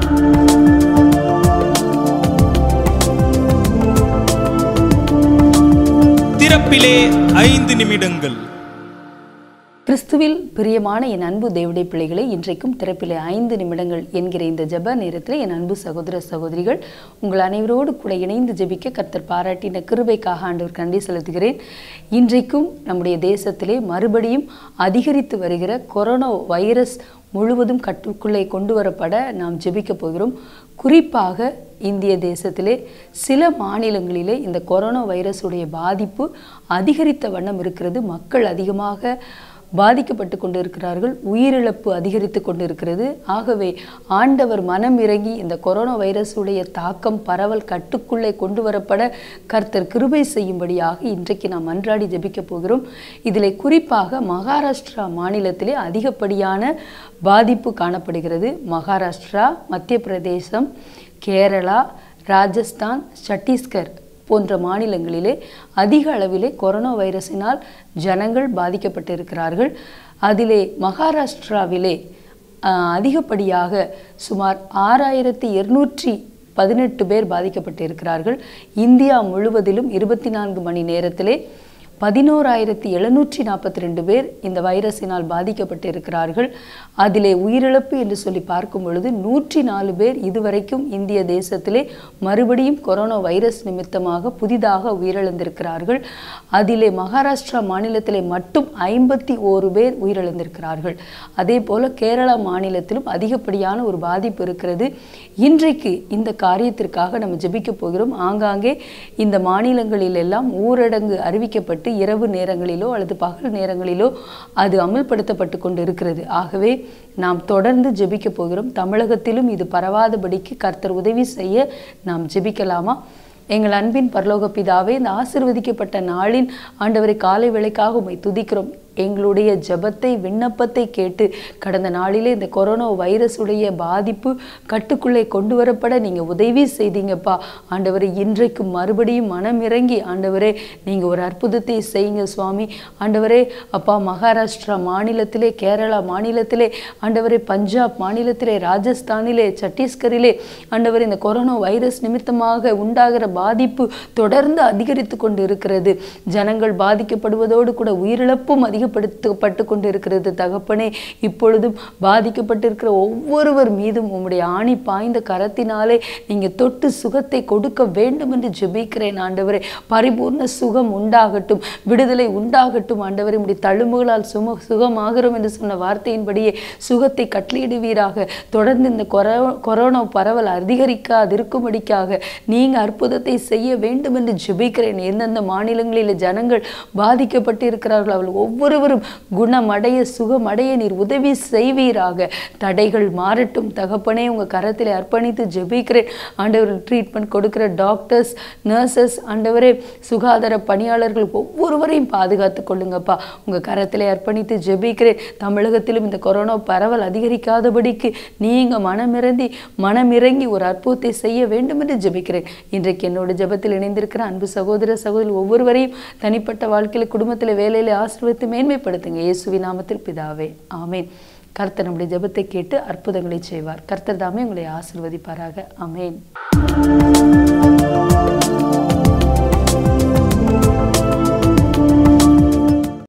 திறப்பிலே ஐந்து நிமிடங்கள் கிறிஸ்துவில் பிரியமான என் அன்பு தேவடைய பிள்ளைகளை இன்றைக்கும் திறப்பிலே ஐந்து நிமிடங்கள் என்கிற இந்த ஜெப நேரத்தில் என் அன்பு சகோதர சகோதரிகள் உங்கள் அனைவரோடு கூட இணைந்து ஜெபிக்க கர்த்தர் பாராட்டின கிருபைக்காக ஆண்டவர் கண்டி செலுத்துகிறேன் இன்றைக்கும் நம்முடைய தேசத்திலே மறுபடியும் அதிகரித்து வருகிற கொரோனா வைரஸ் முழுவதும் கட்டுக்குள்ளே கொண்டு வரப்பட நாம் ஜெபிக்க போகிறோம் குறிப்பாக இந்திய தேசத்திலே சில மாநிலங்களிலே இந்த கொரோனா வைரஸுடைய பாதிப்பு அதிகரித்த வண்ணம் இருக்கிறது மக்கள் அதிகமாக பாதிக்கப்பட்டு கொண்டிருக்கிறார்கள் உயிரிழப்பு அதிகரித்து கொண்டிருக்கிறது ஆகவே ஆண்டவர் மனம் இறங்கி இந்த கொரோனா வைரஸுடைய தாக்கம் பரவல் கட்டுக்குள்ளே கொண்டு வரப்பட கர்த்தர் கிருபை செய்யும்படியாக இன்றைக்கு நாம் அன்றாடி ஜெபிக்க போகிறோம் இதில் குறிப்பாக மகாராஷ்டிரா மாநிலத்திலே அதிகப்படியான பாதிப்பு காணப்படுகிறது மகாராஷ்டிரா மத்திய பிரதேசம் கேரளா ராஜஸ்தான் சத்தீஸ்கர் போன்ற மாநிலங்களிலே அதிக அளவிலே கொரோனா வைரஸினால் ஜனங்கள் பாதிக்கப்பட்டிருக்கிறார்கள் அதிலே மகாராஷ்டிராவிலே ஆஹ், அதிகப்படியாக சுமார் ஆறாயிரத்தி இருநூற்றி பதினெட்டு பேர் பாதிக்கப்பட்டிருக்கிறார்கள் இந்தியா முழுவதிலும் இருபத்தி நான்கு மணி நேரத்திலே பதினோராயிரத்தி எழுநூற்றி நாற்பத்தி ரெண்டு பேர் இந்த வைரஸினால் பாதிக்கப்பட்டிருக்கிறார்கள் அதிலே உயிரிழப்பு என்று சொல்லி பார்க்கும் பொழுது நூற்றி நாலு பேர் இதுவரைக்கும் இந்திய தேசத்திலே மறுபடியும் கொரோனா வைரஸ் நிமித்தமாக புதிதாக உயிரிழந்திருக்கிறார்கள் அதிலே மகாராஷ்டிரா மாநிலத்திலே மட்டும் ஐம்பத்தி ஓரு பேர் உயிரிழந்திருக்கிறார்கள் அதே போல கேரளா மாநிலத்திலும் அதிகப்படியான ஒரு பாதிப்பு இருக்கிறது இன்றைக்கு இந்த காரியத்திற்காக நம்ம ஜெபிக்க போகிறோம் ஆங்காங்கே இந்த மாநிலங்களில் எல்லாம் ஊரடங்கு அறிவிக்கப்பட்டு இரவு நேரங்களிலோ அல்லது பகல் நேரங்களிலோ அது அமல்படுத்தப்பட்டு கொண்டு இருக்கிறது ஆகவே நாம் தொடர்ந்து ஜெபிக்க போகிறோம் தமிழகத்திலும் இது பரவாதபடிக்கு கர்த்தர் உதவி செய்ய நாம் ஜெபிக்கலாமா எங்கள் அன்பின் பரலோக பிதாவே இந்த ஆசிர்வதிக்கப்பட்ட நாளின் ஆண்டவரை காலை வேளைக்காக உம்மை துதிக்கிறோம் எங்களுடைய ஜெபத்தை விண்ணப்பத்தை கேட்டு கடந்த நாளிலே இந்த கொரோனா வைரஸுடைய பாதிப்பு கட்டுக்குள்ளே கொண்டு வரப்பட நீங்கள் உதவி செய்தீங்கப்பா ஆண்டவரை இன்றைக்கும் மறுபடியும் மனம் இறங்கி ஆண்டவரே நீங்கள் ஒரு அற்புதத்தை செய்யுங்க சுவாமி ஆண்டவரே அப்பா மகாராஷ்டிரா மாநிலத்திலே கேரளா மாநிலத்திலே ஆண்டவரே பஞ்சாப் மாநிலத்திலே ராஜஸ்தானிலே சத்தீஸ்கரிலே ஆண்டவர் இந்த கொரோனா வைரஸ் நிமித்தமாக உண்டாகிற பாதிப்பு தொடர்ந்து அதிகரித்து கொண்டு இருக்கிறது ஜனங்கள் பாதிக்கப்படுவதோடு கூட உயிரிழப்பும் அதிகப்படுத்தப்பட்டு கொண்டு இருக்கிறது தகப்பனே இப்பொழுதும் பாதிக்கப்பட்டிருக்கிற ஒவ்வொருவர் மீதும் உம்முடைய ஆணி பாய்ந்த கரத்தினாலே நீங்க தொட்டு சுகத்தை கொடுக்க வேண்டும் என்று ஜெபிக்கிறேன் ஆண்டவரே பரிபூர்ண சுகம் உண்டாகட்டும் விடுதலை உண்டாகட்டும் ஆண்டவரே உம்முடைய தழும்புகளால் சும சுகமாகிறோம் என்று சொன்ன வார்த்தையின்படியே சுகத்தை கட்டளையிடுவீராக தொடர்ந்து இந்த கொரோ கொரோனா பரவல் அதிகரிக்காதிருக்கும்படிக்காக நீங்க அற்புதத்தை செய்ய வேண்டும் என்று ஜெபிக்கிறேன் எந்தெந்த மாநிலங்களில் ஜனங்கள் பாதிக்கப்பட்டிருக்கிறார்கள் அவர்கள் ஒவ்வொருவரும் குணமடைய சுகமடைய நீர் உதவி செய்வீராக தடைகள் மாறட்டும் தகப்பனே உங்க கரத்தில் அர்ப்பணித்து ஜெபிக்கிறேன் ஆண்டவர் ட்ரீட்மெண்ட் கொடுக்கிற டாக்டர்ஸ் நர்சஸ் ஆண்டவரே சுகாதார பணியாளர்கள் ஒவ்வொருவரையும் பாதுகாத்து கொள்ளுங்கப்பா உங்க கரத்தில் அர்ப்பணித்து ஜெபிக்கிறேன் தமிழகத்திலும் இந்த கொரோனா பரவல் அதிகரிக்காதபடிக்கு நீங்க மனமிறந்தி மனமிறங்கி ஒரு அற்புதத்தை செய்ய வேண்டும் என்று ஜெபிக்கிறேன் இன்றைக்கு என்னோட ஜெபத்தில் இணைந்திருக்கிற அன்பு சகோதர சகோதரி ஒவ்வொருவரையும் தனிப்பட்ட வாழ்க்கையில குடும்பத்தில் வேலையில ஆசீர்வதித்து மேன்மைப்படுத்துங்க இயேசுவின் நாமத்தில் பிதாவே ஆமென் கர்த்தர் நம்முடைய ஜெபத்தை கேட்டு அற்புதங்களை செய்வார் கர்த்தர் தாமே உங்களை ஆசீர்வதிப்பாராக ஆமென்